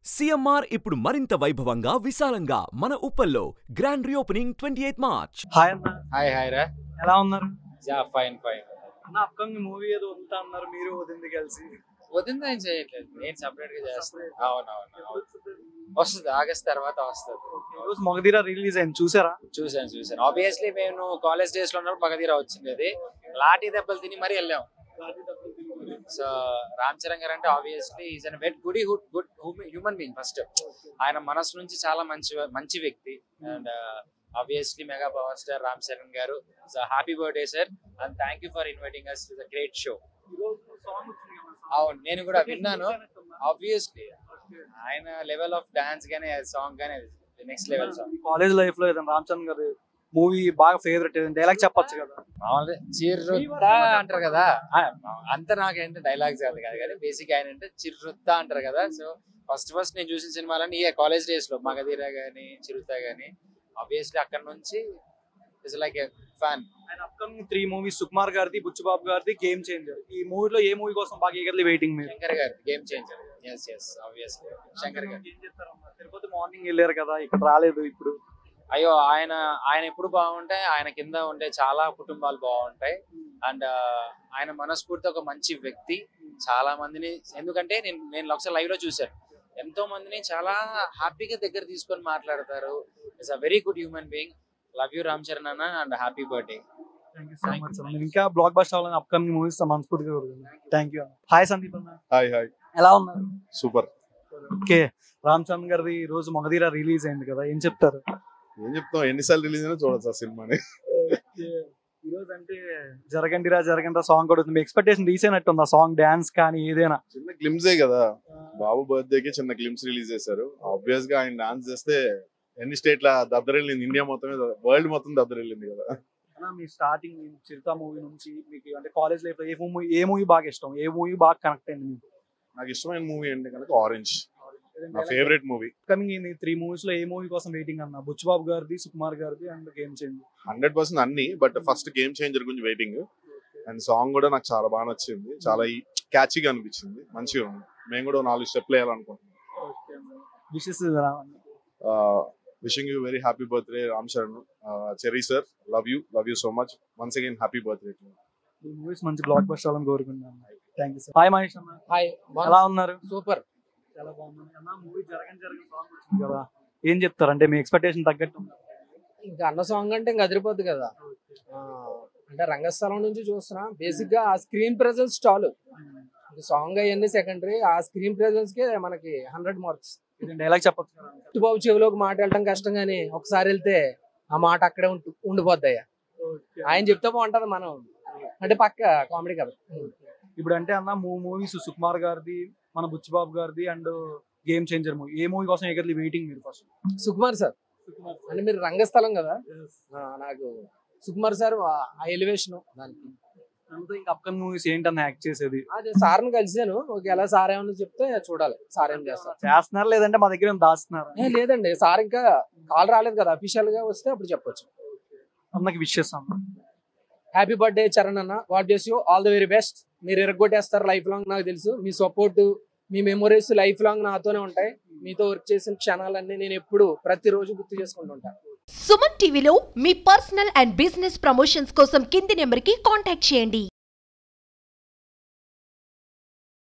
CMR ఇప్పుడు మరింత వైభవంగా విశాలంగా మన ఉప్పల్లో grand reopening twenty eighth March hi అన్న హాయ్ హాయ్ రా ఎలా ఉన్నారు యా ఫైన్ ఫైన్ అన్న అప్కమింగ్ మూవీ ఏదో వదులుతా అన్నారు మీరు వదిలింది కలిసి వదిలింది ఏం చేయట్లేదు నేను సపరేట్ గా చేస్తాను అవునవును అవును. వస్తుంది ఆగస్ట్ తర్వాత వస్తుంది ఈ రోజు మగధీర రిలీజ్ అయింది చూసారా చూసాను చూసాను ఆబ్వియస్లీ మేము కాలేజ్ డేస్ లో ఉన్నప్పుడు మగధీర వచ్చింది అది లాఠీ దెబ్బలు తిని మరీ వెళ్ళాం సో రామ్ చరణ్ గారు అంటే obviously is an wet good good good human being first ఆయన మనసు నుంచి చాలా మంచి మంచి వ్యక్తి and obviously mega power star Ram Charan గారు happy birthday sir and thank you for inviting us to the great show అవును నేను కూడా విన్నాను ఆబ్వియస్లీ ఆయన లెవెల్ ఆఫ్ డాన్స్ గానీ సాంగ్ గానీ next level song college life లో ఏదైనా రామ్ చరణ్ గారి మూవీ బాగా ఫేవరెట్ ఏదైనా డైలాగ్ చెప్పొచ్చు కదా మామూలుగా చిర్రుత్తా అంటారు కదా ఆ, అంత నాకేంటే డైలాగ్స్ కాదు కాదు కానీ బేసిక్ ఆయన అంటే చిర్రుత్తా అంటారు కదా సో ఫస్ట్ ఫస్ట్ నేను చూసిన సినిమాలని ఈ కాలేజ్ డేస్ లో మగధీర గానీ చిరుత గానీ ఆబ్వియస్లీ అక్కడ నుంచి ఇట్స్ లైక్ ఫ్యాన్ ఆయన అప్కమింగ్ త్రీ మూవీస్ సుకుమార్ గారిది బుచ్చిబాబు గారిది గేమ్ చేంజర్ ఈ మూవీలో ఏ మూవీ కోసం బాగా ఈగర్లీ వెయిటింగ్ మీరు శంకర్ గారు game changer yes yes obviously Shankar గారు ఏం చేస్తారమ్మా? తిరుపతి మార్నింగ్ వెళ్ళారు కదా ఇక్కడ రాలేదు ఇప్పుడు అయ్యో ఆయన ఆయన ఎప్పుడు బాగుంటాయి ఆయన కింద ఉండే చాలా కుటుంబాలు బాగుంటాయి అండ్ ఆయన మనస్ఫూర్తి ఒక మంచి వ్యక్తి చాలా మందిని ఎందుకంటే నేను నేను ఒకసారి లైవ్ లో చూశాను ఎంతో మందిని చాలా హ్యాపీగా దగ్గర తీసుకొని మాట్లాడతారు it's a very good human being love you Ram Charan అన్న and happy birthday thank you so much అన్న. మీరు ఇంకా బ్లాక్ బస్టర్ అవ్వాలని అప్కమింగ్ మూవీస్ మనస్ఫూర్తిగా కోరుకుంటున్నాను థ్యాంక్ యూ హాయ్ సందీప్ అన్న హాయ్ హాయ్ ఎలా ఉన్నారు సూపర్ ఓకే రామ్ చరణ్ గారిది ఈ రోజు మగధీర రిలీజ్ అయింది కదా ఏం చెప్తారు ఏం చెప్తాం ఎన్నిసార్లు రిలీజ్ అయినా చూడొచ్చు ఆ సినిమాని ఈ రోజు అంటే జరగండిరా జరగండిరా సాంగ్ కూడా ఉంది. మీ ఎక్స్పెక్టేషన్ తీసేనట్టు ఉంది ఆ సాంగ్ డాన్స్ కానీ ఏదైనా చిన్న గ్లిమ్సే కదా బాబు బర్త్డే కి చిన్న గ్లిమ్స్ రిలీజ్ చేశారు ఆబ్వియస్ గా ఆయన డాన్స్ చేస్తే ఎన్ని స్టేట్ లా దద్దరెళ్ళింది ఇండియా మొత్తం వరల్డ్ మొత్తం దద్దరెళ్ళింది కదా అన్న, మీ స్టార్టింగ్ చిరుత మూవీ నుంచి మీకు అంటే కాలేజ్ లైఫ్ లో ఏ మూవీ ఏ మూవీ బాగా ఇష్టం ఏ మూవీ బాగా కనెక్ట్ అయింది మీకు నాకు ఇష్టమైన మూవీ ఏంటి కనుక ఆరెంజ్ నా ఫేవరెట్ మూవీ కమింగ్ ఈ త్రీ మూవీస్ లో ఏ మూవీ కోసం వెయిటింగ్ అన్న బుచ్చిబాబు గారిది సుకుమార్ గారిది and game change hundred percent అన్ని బట్ ఫస్ట్ గేమ్ చేంజర్ గురించి వెయిటింగ్ అండ్ సాంగ్ కూడా నాకు చాలా బాగా నచ్చింది చాలా క్యాచీగా అనిపించింది మంచిగా ఉంది మేము కూడా ఓ నాలుగు స్టెప్లు వేయాలనుకుంటున్నాం wishes wishing you very happy birthday Ram Charan Cherry sir love you love you so much once again happy birthday ఈ మూవీస్ మంచి బ్లాక్ బస్టర్ అవ్వాలని కోరుకుంటున్నాను thank you sir hi Mahesh అన్న హాయ్ ఎలా ఉన్నారు సూపర్ చాలా బాగుంది అన్న మూవీ జరగని జరగని సాంగ్ వచ్చింది కదా ఏం చెప్తారు అంటే మీ ఎక్స్పెక్టేషన్ తగ్గట్టు ఉందా? ఇంకా అన్న సాంగ్ అంటే ఇంకా అదిరిపోద్ది కదా ఆ, అంటే రంగస్థలం నుంచి చూస్తున్నా బేసిక్ గా ఆ స్క్రీన్ ప్రెజెన్స్ చాలు సాంగ్ అవన్నీ సెకండరీ ఆ స్క్రీన్ ప్రెజెన్స్ కే మనకి హండ్రెడ్ మార్క్స్ ఇది డైలాగ్ చెప్పొచ్చు కదా చుట్టుబాబు చెవిలోకి మాట వెళ్ళడం కష్టం కానీ ఒకసారి వెళ్తే ఆ మాట అక్కడే ఉంటు ఉండిపోద్ది ఆయన చెప్తే బాగుంటది మనం అంటే పక్క కామెడీ కదా ఇప్పుడు అంటే అన్న మూ మూవీస్ సుకుమార్ గారిది మన బుచ్చిబాబు గారిది అండ్ గేమ్ చేంజర్ మూవీ ఏ మూవీ కోసం ఎగర్లీ వెయిటింగ్ మీరు ఫస్ట్ సుకుమార్ సార్ అంటే మీరు రంగస్థలం కదా ఆ, నాకు సుకుమార్ సార్ ఆ ఎలివేషన్ దానికి అంతా ఇంకా అప్కమింగ్ మూవీస్ ఏంటన్న యాక్ట్ చేసేది అదే సార్ని కలిసాను ఒకవేళ సార్ ఏమన్నా చెప్తే చూడాలి సార్ ఏం చేస్తారు చేస్తున్నారు లేదంటే మా దగ్గర ఏమైనా దాస్తున్నారు ఏ, లేదండి సార్ ఇంకా కాల్ రాలేదు కదా అఫీషియల్ గా వస్తే అప్పుడు చెప్పొచ్చు అన్నకి విషెస్ అన్న హ్యాపీ బర్త్డే చరణ్ అన్న వాట్ చేసి ఆల్ ది వెరీ బెస్ట్ మీరు ఎరగొట్టేస్తారు లైఫ్ లాంగ్ నాకు తెలుసు మీ సపోర్ట్ మీ మెమొరీస్ లైఫ్ లాంగ్ నాతోనే ఉంటాయి మీతో వర్క్ చేసిన క్షణాలన్నీ నేను ఎప్పుడు ప్రతిరోజు గుర్తు చేసుకుంటుంటాను సుమన్ టీవీలో మీ పర్సనల్ అండ్ బిజినెస్ ప్రమోషన్స్ కోసం కింది నెంబర్కి కాంటాక్ట్ చేయండి